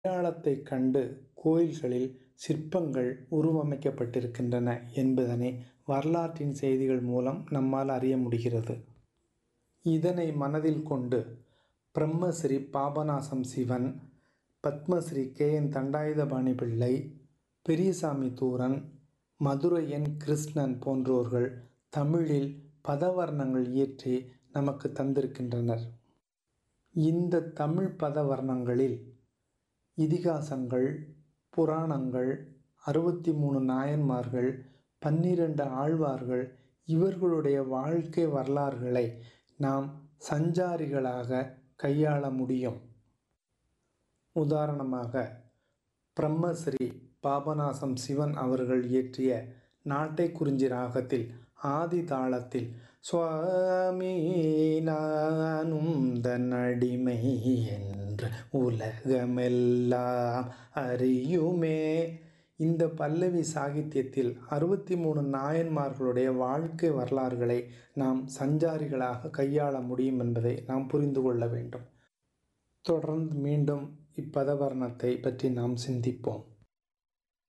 அடையாளத்தைக் கண்டு கோயில்களில் சிற்பங்கள் உருவமைக்கப்பட்டிருக்கின்றன என்பதனை வரலாற்றின் செய்திகள் மூலம் நம்மால் அறிய முடிகிறது. இதனை மனதில் கொண்டு பிரம்மஸ்ரீ பாபநாசம் சிவன், பத்மஸ்ரீ கே. என். தண்டாயுதபாணி பிள்ளை, பெரியசாமி தூரன், மதுரை என். கிருஷ்ணன் போன்றோர்கள் தமிழில் பதவர்ணங்கள் இயற்றி நமக்குத் தந்திருக்கின்றனர். இந்தத் தமிழ்ப் பதவர்ணங்களில் இதிகாசங்கள், புராணங்கள், அறுபத்து மூன்று நாயன்மார்கள், பன்னிரண்டு ஆழ்வார்கள் இவர்களுடைய வாழ்க்கை வரலாறுகளை நாம் சஞ்சாரிகளாக கையாள முடியும். உதாரணமாக பிரம்மஸ்ரீ பாபநாசம் சிவன் அவர்கள் இயற்றிய நாட்டைக்குறிஞ்சி ராகத்தில் ஆதி தாளத்தில் சுவாமி நானும்தன் அடிமை என்று உலகமெல்லாம் அறியுமே இந்த பல்லவி சாகித்தியத்தில் அறுபத்து மூன்று நாயன்மார்களுடைய வாழ்க்கை வரலாறுகளை நாம் சஞ்சாரிகளாக கையாள முடியும் என்பதை நாம் புரிந்து கொள்ள வேண்டும். தொடர்ந்து மீண்டும் இப்பதவர்ணத்தை பற்றி நாம் சிந்திப்போம்.